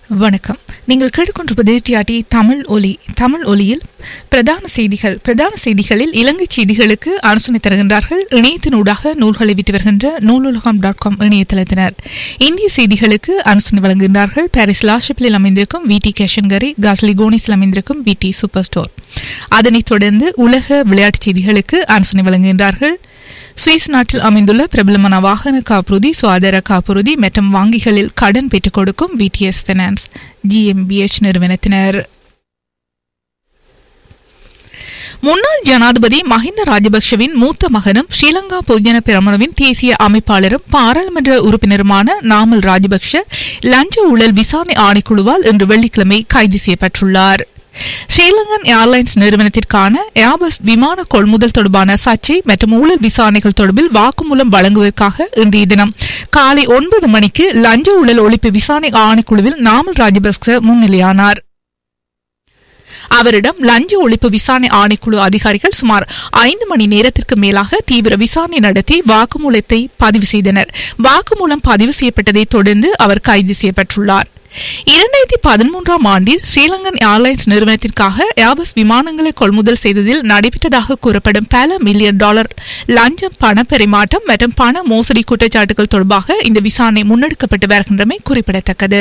வணக்கம் நீங்கள் கேட்டுக்கொண்டிருப்பது டிஆர்டி தமிழ் ஒலி தமிழ் ஒலியில் பிரதான செய்திகள் பிரதான செய்திகளில் இலங்கை செய்திகளுக்கு ஆலோசனை தருகின்றார்கள் இணையத்தினூடாக நூல்களை விட்டு வருகின்ற நூலுலகம் டாட் காம் இணையதளத்தினர் இந்திய செய்திகளுக்கு ஆலோசனை வழங்குகின்றார்கள் பாரிஸ் லாஷிப்பில் அமைந்திருக்கும் வி டி கேஷன்கரி கார்லி கோனிஸில் அமைந்திருக்கும் வி டி சூப்பர் ஸ்டோர் அதனைத் தொடர்ந்து உலக விளையாட்டுச் செய்திகளுக்கு ஆலோசனை வழங்குகின்றார்கள் சுவிஸ் நாட்டில் அமைந்துள்ள பிரபலமான வாகன காப்புறுதி சுகாதார காப்புறுதி மற்றும் வங்கிகளில் கடன் பெற்றுக் கொடுக்கும் விடிஎஸ் பைனான்ஸ் ஜிஎம்பிஎச் நிறுவனத்தினர் முன்னாள் ஜனாதிபதி மஹிந்த ராஜபக்ஷவின் மூத்த மகனும் ஸ்ரீலங்கா பொதுஜன பிரமுனவின் தேசிய அமைப்பாளரும் பாராளுமன்ற உறுப்பினருமான நாமல் ராஜபக்ஷ லஞ்ச ஊழல் விசாரணை ஆணைக்குழுவால் இன்று வெள்ளிக்கிழமை கைது செய்யப்பட்டுள்ளார் ஸ்ரீலங்கன் ஏர்லைன்ஸ் நிறுவனத்திற்கான ஏர்பஸ் விமான கொள்முதல் தொடர்பான சர்ச்சை மற்றும் ஊழல் விசாரணைகள் தொடர்பில் வாக்குமூலம் வழங்குவதற்காக இன்றைய தினம் காலை ஒன்பது மணிக்கு லஞ்ச ஊழல் ஒழிப்பு விசாரணை ஆணைக்குழுவில் நாமல் ராஜபக்ச முன்னிலையானார் அவரிடம் லஞ்ச ஒழிப்பு விசாரணை ஆணைக்குழு அதிகாரிகள் சுமார் ஐந்து மணி நேரத்திற்கு மேலாக தீவிர விசாரணை நடத்தி வாக்குமூலத்தை பதிவு செய்தனர் வாக்குமூலம் பதிவு செய்யப்பட்டதை தொடர்ந்து அவர் கைது செய்யப்பட்டுள்ளார் இரண்டாயிரத்தி பதிமூன்றாம் ஆண்டில் ஸ்ரீலங்கன் ஏர்லைன்ஸ் நிறுவனத்திற்காக ஏர்பஸ் விமானங்களை கொள்முதல் செய்ததில் நடைபெற்றதாக கூறப்படும் பல மில்லியன் டாலர் லஞ்சம் பண பரிமாற்றம் மற்றும் பண மோசடி குற்றச்சாட்டுகள் தொடர்பாக இந்த விசாரணை முன்னெடுக்கப்பட்டு வருகின்றமை குறிப்பிடத்தக்கது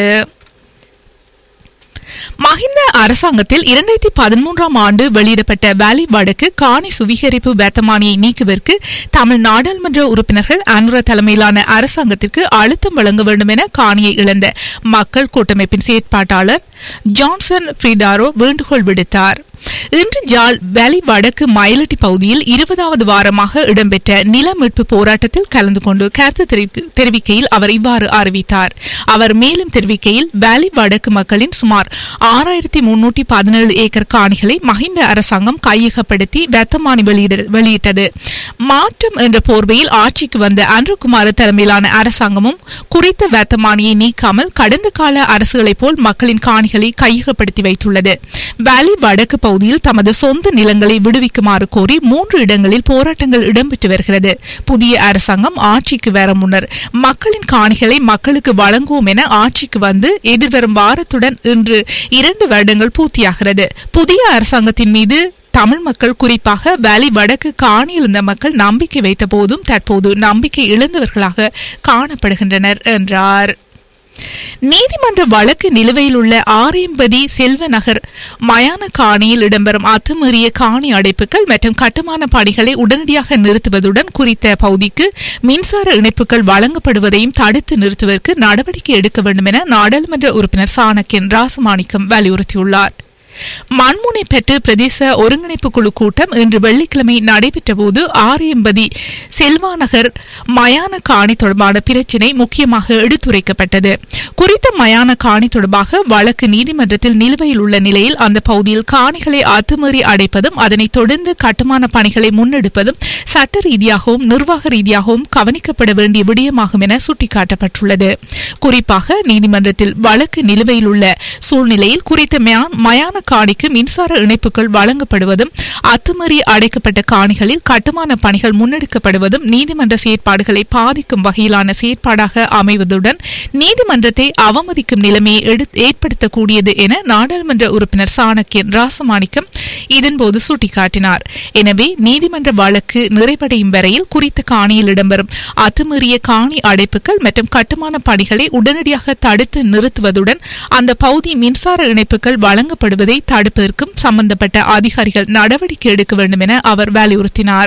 மஹிந்த அரசாங்கத்தில் இரண்டாயிரத்தி பதிமூன்றாம் ஆண்டு வெளியிடப்பட்ட வேலி வடக்கு காணி சுவீகரிப்பு வேத்தமானியை நீக்குவதற்கு தமிழ் நாடாளுமன்ற உறுப்பினர்கள் அனுர தலைமையிலான அரசாங்கத்திற்கு அழுத்தம் வழங்க வேண்டும் என காணியை இழந்த மக்கள் கூட்டமைப்பின் செயற்பாட்டாளர் ஜான்சன் ஃப்ரீடாரோ வேண்டுகோள் விடுத்தார் இன்று ஜால் வேலி வடக்கு மயிலட்டி பகுதியில் இருபதாவது வாரமாக இடம்பெற்ற நில மீட்பு போராட்டத்தில் கலந்து கொண்டு கருத்து தெரிவிக்கையில் அவர் இவ்வாறு அறிவித்தார் அவர் மேலும் தெரிவிக்கையில் வேலி வடக்கு மக்களின் சுமார் ஆறாயிரத்தி முன்னூற்றி பதினேழு ஏக்கர் காணிகளை மஹிந்த அரசாங்கம் கையகப்படுத்தி வெத்தமானி வெளியிட்டது மாற்றம் என்ற போர்வையில் ஆட்சிக்கு வந்த அன்றுகுமார் தலைமையிலான அரசாங்கமும் குறித்த வேத்தமானியை நீக்காமல் கடந்த கால அரசுகளைப் போல் மக்களின் காணிகளை கையகப்படுத்தி வைத்துள்ளது வேலி வடக்கு பகுதியில் தமது சொந்த நிலங்களை விடுவிக்குமாறு கோரி மூன்று இடங்களில் போராட்டங்கள் இடம்பெற்று வருகிறது புதிய அரசாங்கம் ஆட்சிக்கு வர முன்னர் மக்களின் காணிகளை மக்களுக்கு வழங்குவோம் என ஆட்சிக்கு வந்து எதிர்வரும் வாரத்துடன் இன்று இரண்டு வருடங்கள் பூர்த்தியாகிறது புதிய அரசாங்கத்தின் மீது தமிழ் மக்கள் குறிப்பாக வேலி வடக்கு காணியிருந்த மக்கள் நம்பிக்கை வைத்த போதும் தற்போது நம்பிக்கை இழந்தவர்களாக காணப்படுகின்றனர் என்றார் நீதிமன்ற வழக்கு நிலுவையில் உள்ள ஆரியம்பதி செல்வ நகர் மயான காணியில் இடம்பெறும் அத்துமீறிய காணி அடைப்புகள் மற்றும் கட்டுமான பணிகளை உடனடியாக நிறுத்துவதுடன் குறித்த பகுதிக்கு மின்சார இணைப்புகள் வழங்கப்படுவதையும் தடுத்து நிறுத்துவதற்கு நடவடிக்கை எடுக்க வேண்டும் என நாடாளுமன்ற உறுப்பினர் சாணக்கியன் ராசமாணிக்கம் வலியுறுத்தியுள்ளார் மண்முனை பெற்று பிரதேச ஒருங்கிணைப்பு குழு கூட்டம் இன்று வெள்ளிக்கிழமை நடைபெற்ற போது ஆரியம்பதி செல்வாநகர் மயான காணி தொடர்பான பிரச்சினை முக்கியமாக எடுத்துரைக்கப்பட்டது குறித்த மயான காணி தொடர்பாக வழக்கு நீதிமன்றத்தில் நிலுவையில் உள்ள நிலையில் அந்த பகுதியில் காணிகளை அத்துமீறி அடைப்பதும் அதனைத் தொடர்ந்து கட்டுமான பணிகளை முன்னெடுப்பதும் சட்ட ரீதியாகவும் நிர்வாக ரீதியாகவும் கவனிக்கப்பட வேண்டிய விடயமாகும் என சுட்டிக்காட்டப்பட்டுள்ளது குறிப்பாக நீதிமன்றத்தில் வழக்கு நிலுவையில் உள்ள சூழ்நிலையில் குறித்த மயான காணிக்கு மின்சார இணைப்புகள் வழங்கப்படுவதும் அத்துமீறி அடைக்கப்பட்ட காணிகளில் கட்டுமான பணிகள் முன்னெடுக்கப்படுவதும் நீதிமன்ற செயற்பாடுகளை பாதிக்கும் வகையிலான செயற்பாடாக அமைவதுடன் நீதிமன்றத்தை அவமதிக்கும் நிலைமையை ஏற்படுத்தக்கூடியது என நாடாளுமன்ற உறுப்பினர் சாணக்கியன் ராசமாணிக்கம் இதன்போது சுட்டிக்காட்டினார் எனவே நீதிமன்ற வழக்கு நிறைவடையும் வரையில் குறித்த காணியில் இடம்பெறும் அத்துமீறிய காணி அடைப்புகள் மற்றும் கட்டுமான பணிகளை உடனடியாக தடுத்து நிறுத்துவதுடன் அந்த பகுதி மின்சார இணைப்புகள் வழங்கப்படுவதை தடுப்பதற்கும் சம்பந்தப்பட்ட அதிகாரிகள் நடவடிக்கை எடுக்க வேண்டும் என அவர் வலியுறுத்தினார்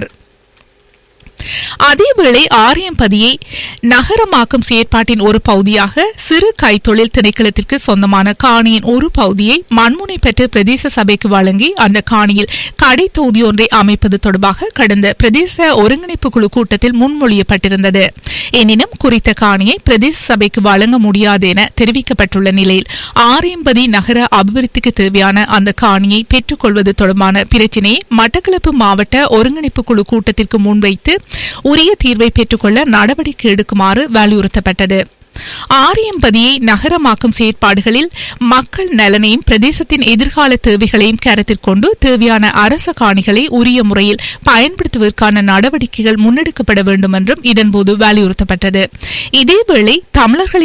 அதேவேளை ஆரியம்பதியை நகரமாக்கும் செயற்பாட்டின் ஒரு பகுதியாக சிறு கைத்தொழில் திணைக்களத்திற்கு சொந்தமான காணியின் ஒரு பகுதியை மண்முனை பெற்று பிரதேச சபைக்கு வழங்கி அந்த காணியில் கடை தொகுதி ஒன்றை அமைப்பது தொடர்பாக கடந்த பிரதேச ஒருங்கிணைப்பு குழு கூட்டத்தில் முன்மொழியப்பட்டிருந்தது எனினும் குறித்த காணியை பிரதேச சபைக்கு வழங்க முடியாது என தெரிவிக்கப்பட்டுள்ள நிலையில் ஆரியம்பதி நகர அபிவிருத்திக்கு தேவையான அந்த காணியை பெற்றுக்கொள்வது தொடர்பான பிரச்சினையை மட்டக்களப்பு மாவட்ட ஒருங்கிணைப்பு குழு கூட்டத்திற்கு முன்வைத்து உரிய தீர்வை பெற்றுக்கொள்ள நடவடிக்கை எடுக்குமாறு வலியுறுத்தப்பட்டது ஆரியம்பதியை நகரமாக்கும் செயற்பாடுகளில் மக்கள் நலனையும் பிரதேசத்தின் எதிர்கால தேவைகளையும் கருத்தில் கொண்டு தேவையான அரச காணிகளை உரிய முறையில் பயன்படுத்துவதற்கான நடவடிக்கைகள் முன்னெடுக்கப்பட வேண்டும் என்றும் இதன்போது வலியுறுத்தப்பட்டது இதேவேளை தமிழர்களின்